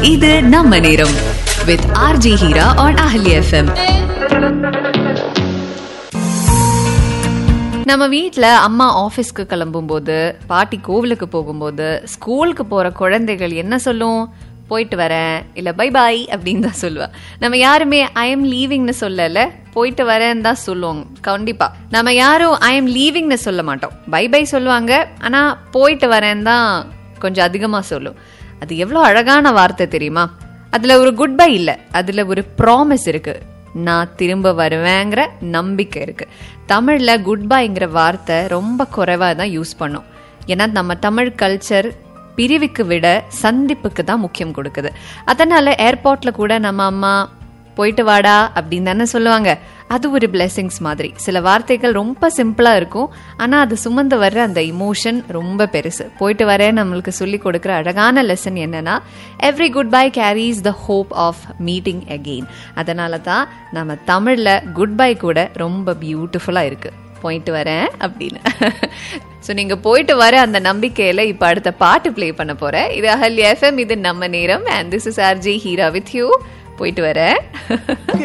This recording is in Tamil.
இது நம்ம நேரம் with R J Heera on Ahalya FM நம்ம வீட்ல அம்மா ஆபீஸ்க்கு கிளம்பும்போது பாட்டி கோவிலுக்கு போகும்போது ஸ்கூலுக்கு போற குழந்தைகள் என்ன சொல்லும் போயிட்டு வரேன் இல்ல பை பாய் அப்படின்னு தான் சொல்லுவா நம்ம யாருமே ஐ எம் லீவிங்னு சொல்லல போயிட்டு வரேன்னு தான் சொல்லுவோம் கண்டிப்பா நம்ம யாரும் ஐ எம் லீவிங்னு சொல்ல மாட்டோம் பை பை சொல்லுவாங்க ஆனா போயிட்டு வரேன்னு தான் கொஞ்சம் அதிகமா சொல்லும் அது எவ்வளவு அழகான வார்த்தை தெரியுமா அதுல ஒரு குட் பை இல்ல அதுல ஒரு ப்ராமிஸ் இருக்கு நான் திரும்ப வருவேங்கிற நம்பிக்கை இருக்கு தமிழ்ல குட் பைங்கிற வார்த்தை ரொம்ப குறைவா தான் யூஸ் பண்ணோம் ஏன்னா நம்ம தமிழ் கல்ச்சர் பிரிவுக்கு விட சந்திப்புக்கு தான் முக்கியம் கொடுக்குது அதனால ஏர்போர்ட்ல கூட நம்ம அம்மா போயிட்டு வாடா அப்படின்னு தானே சொல்லுவாங்க அது ஒரு பிளெஸிங்ஸ் மாதிரி சில வார்த்தைகள் ரொம்ப சிம்பிளா இருக்கும் ஆனா அது சுமந்து வர்ற அந்த இமோஷன் ரொம்ப பெருசு போயிட்டு வர நம்மளுக்கு சொல்லி கொடுக்குற அழகான லெசன் என்னன்னா every goodbye carries the hope of meeting again அதனால தான் நம்ம தமிழ்ல குட் பை கூட ரொம்ப பியூட்டிஃபுல்லா இருக்கு போயிட்டு வரேன் அப்படின்னு ஸோ நீங்க போயிட்டு வர அந்த நம்பிக்கையில இப்ப அடுத்த பாட்டு ப்ளே பண்ண போறேன் இது அஹல்யா எஃப்எம் இது நம்ம நேரம் and this is R J Heera with you போயிட்டு வரேன்